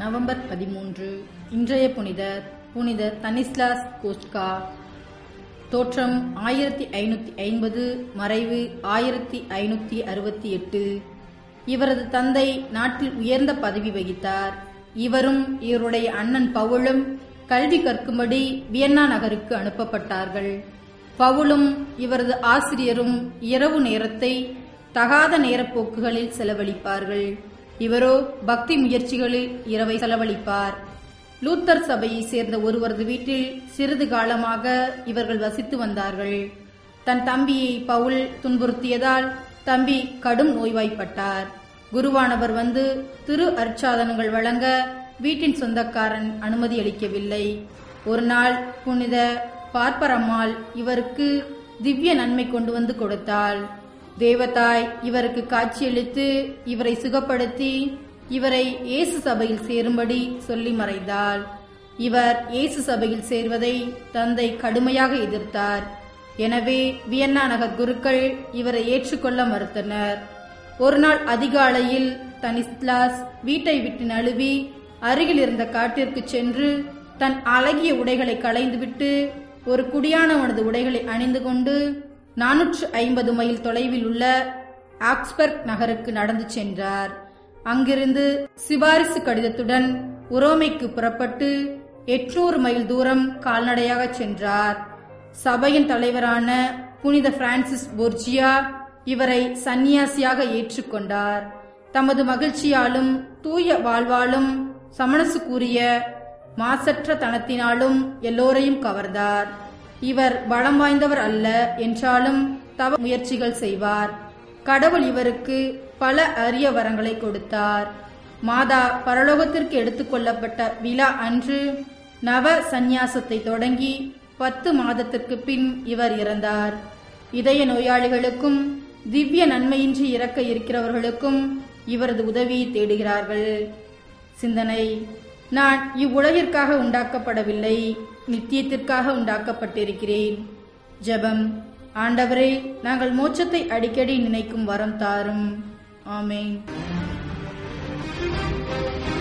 November பதிமூன்று இன்றைய புனிதர் புனிதர் தனிஸ்லாஸ் கோஸ்கா தோற்றம் ஆயிரத்தி ஐநூத்தி ஐம்பது மறைவு ஆயிரத்தி ஐநூத்தி அறுபத்தி எட்டு இவரது தந்தை நாட்டில் உயர்ந்த பதவி வகித்தார் இவரும் இவருடைய அண்ணன் பவுலும் கல்வி கற்கும்படி வியன்னா நகருக்கு அனுப்பப்பட்டார்கள் பவுலும் இவரது ஆசிரியரும் இரவு நேரத்தை தகாத நேரப்போக்குகளில் செலவழிப்பார்கள் இவரோ பக்தி முயற்சிகளில் இரவை செலவழிப்பார் லூத்தர் சபையை சேர்ந்த ஒருவரது வீட்டில் சிறிது காலமாக இவர்கள் வசித்து வந்தார்கள் தன் தம்பியை பவுல் துன்புறுத்தியதால் தம்பி கடும் நோய்வாய்ப்பட்டார் குருவானவர் வந்து திரு அர்ச்சாதனங்கள் வழங்க வீட்டின் சொந்தக்காரன் அனுமதி அளிக்கவில்லை ஒரு நாள் புனித பார்ப்பரம்மாள் இவருக்கு திவ்ய நன்மை கொண்டு வந்து கொடுத்தாள் தேவதாய் இவருக்கு காட்சியளித்து இவரை சுகப்படுத்தி இவரை இயேசு சபையில் சேரும்படி சொல்லி மறைந்தாள் இவர் இயேசு சபையில் சேர்வதை தந்தை கடுமையாக எதிர்த்தார் எனவே வியன்னா நகர் குருக்கள் இவரை ஏற்றுக்கொள்ள மறுத்தனர் ஒரு நாள் அதிகாலையில் தனிஸ்லாஸ் வீட்டை விட்டு நழுவி அருகில் இருந்த காட்டிற்கு சென்று தன் அழகிய உடைகளை களைந்துவிட்டு ஒரு குடியானவனது உடைகளை அணிந்து கொண்டு நானூற்று ஐம்பது மைல் தொலைவில் உள்ள ஆக்ஸ்பர்க் நகருக்கு நடந்து சென்றார் அங்கிருந்து சிபாரிசு கடிதத்துடன் உரோமைக்கு புறப்பட்டு எட்நூறு மைல் தூரம் கால்நடையாக சென்றார் சபையின் தலைவரான புனித பிரான்சிஸ் போர்ஜியா இவரை சந்நியாசியாக ஏற்றுக்கொண்டார் தமது மகிழ்ச்சியாலும் தூய வாழ்வாலும் சமணசு கூறிய மாசற்ற தனத்தினாலும் எல்லோரையும் கவர்ந்தார் இவர் பலம் வாய்ந்தவர் அல்ல என்றாலும் தவ முயற்சிகள் செய்வார் கடவுள் இவருக்கு பல அரிய வரங்களை கொடுத்தார் மாதா பரலோகத்திற்கு எடுத்துக்கொள்ளப்பட்ட விழா அன்று நவ சந்நியாசத்தை தொடங்கி பத்து மாதத்திற்கு பின் இவர் இறந்தார் இதய நோயாளிகளுக்கும் திவ்ய நன்மையின்றி இறக்க இருக்கிறவர்களுக்கும் இவரது உதவியை தேடுகிறார்கள் சிந்தனை நான் இவ்வுலகிற்காக உண்டாக்கப்படவில்லை நித்தியத்திற்காக உண்டாக்கப்பட்டிருக்கிறேன் ஜெபம் ஆண்டவரே நாங்கள் மோட்சத்தை அடிக்கடி நினைக்கும் வரம் தாரும் ஆமேன்